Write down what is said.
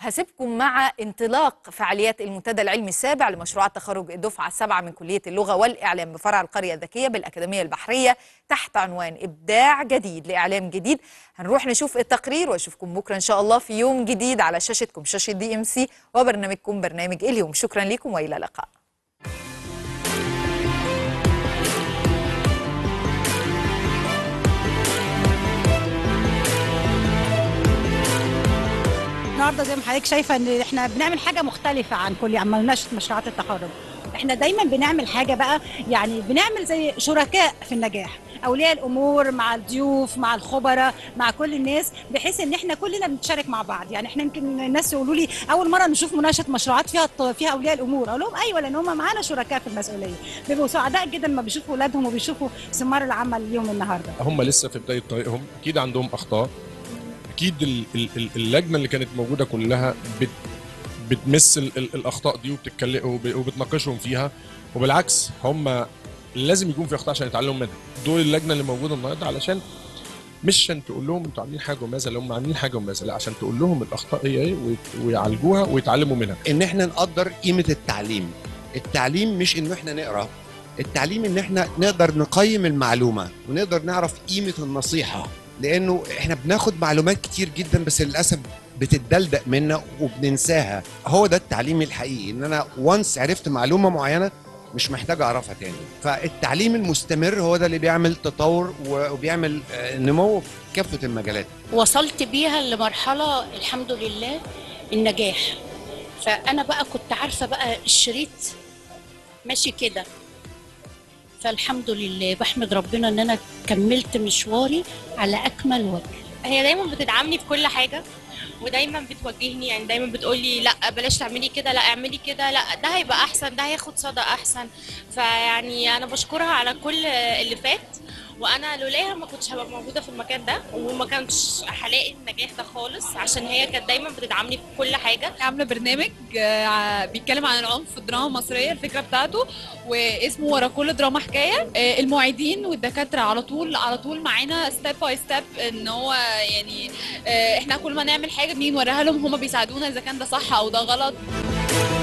هسيبكم مع انطلاق فعاليات المنتدى العلمي السابع لمشروعات تخرج الدفعة السابعة من كلية اللغة والإعلام بفرع القرية الذكية بالأكاديمية البحرية تحت عنوان إبداع جديد لإعلام جديد هنروح نشوف التقرير وأشوفكم بكرة إن شاء الله في يوم جديد على شاشتكم شاشة دي ام سي وبرنامجكم برنامج اليوم شكرا لكم وإلى اللقاء النهارده زي ما حضرتك شايفه ان احنا بنعمل حاجه مختلفه عن كل عملناش مشروعات التخرج احنا دايما بنعمل حاجه بقى يعني بنعمل زي شركاء في النجاح اولياء الامور مع الضيوف مع الخبراء مع كل الناس بحيث ان احنا كلنا بنتشارك مع بعض يعني احنا يمكن الناس يقولوا لي اول مره نشوف مناقشه مشروعات فيها فيها اولياء الامور اقول لهم ايوه لان هم معانا شركاء في المسؤوليه بيبقوا سعداء جدا لما بيشوفوا اولادهم وبيشوفوا ثمار العمل اليوم النهارده هم لسه في بدايه طريقهم اكيد عندهم اخطاء اكيد ال- ال- ال- اللجنه اللي كانت موجوده كلها بت بتمس ال- ال- الاخطاء دي وبتتكلم وب- وبتناقشهم فيها وبالعكس هم لازم يكون في اخطاء عشان يتعلموا منها دور اللجنه اللي موجوده النهارده علشان مش عشان تقول لهم انتوا عاملين حاجه وماذا لا هم عاملين حاجه وماذا لا عشان تقول لهم الاخطاء هي ايه ويت- ويعالجوها ويتعلموا منها ان احنا نقدر قيمه التعليم التعليم مش ان احنا نقرا التعليم ان احنا نقدر نقيم المعلومه ونقدر نعرف قيمه النصيحه لانه احنا بناخد معلومات كتير جدا بس للاسف بتتدلدق منا وبننساها هو ده التعليم الحقيقي ان انا وانس عرفت معلومه معينه مش محتاج اعرفها تاني فالتعليم المستمر هو ده اللي بيعمل تطور وبيعمل آه، نمو في كافه المجالات وصلت بيها لمرحلة الحمد لله النجاح فأنا بقى كنت عارفة بقى الشريط ماشي كده فالحمد لله بحمد ربنا ان انا كملت مشواري على اكمل وجه هي دايما بتدعمني في كل حاجه ودايما بتوجهني يعني دايما بتقولي لا بلاش تعملي كده لا اعملي كده لا ده هيبقى احسن ده هياخد صدى احسن فيعني انا بشكرها على كل اللي فات وانا لولاها ما كنتش هبقى موجوده في المكان ده وما كانش هلاقي النجاح ده خالص عشان هي كانت دايما بتدعمني في كل حاجه عامله برنامج آه، بيتكلم عن العنف في الدراما المصريه الفكره بتاعته واسمه ورا كل دراما حكايه آه، المعيدين والدكاتره على طول على طول معانا ستيب باي ستيب ان هو يعني آه، احنا كل ما نعمل حاجه بنيجي نوريها لهم هم بيساعدونا اذا كان ده صح او ده غلط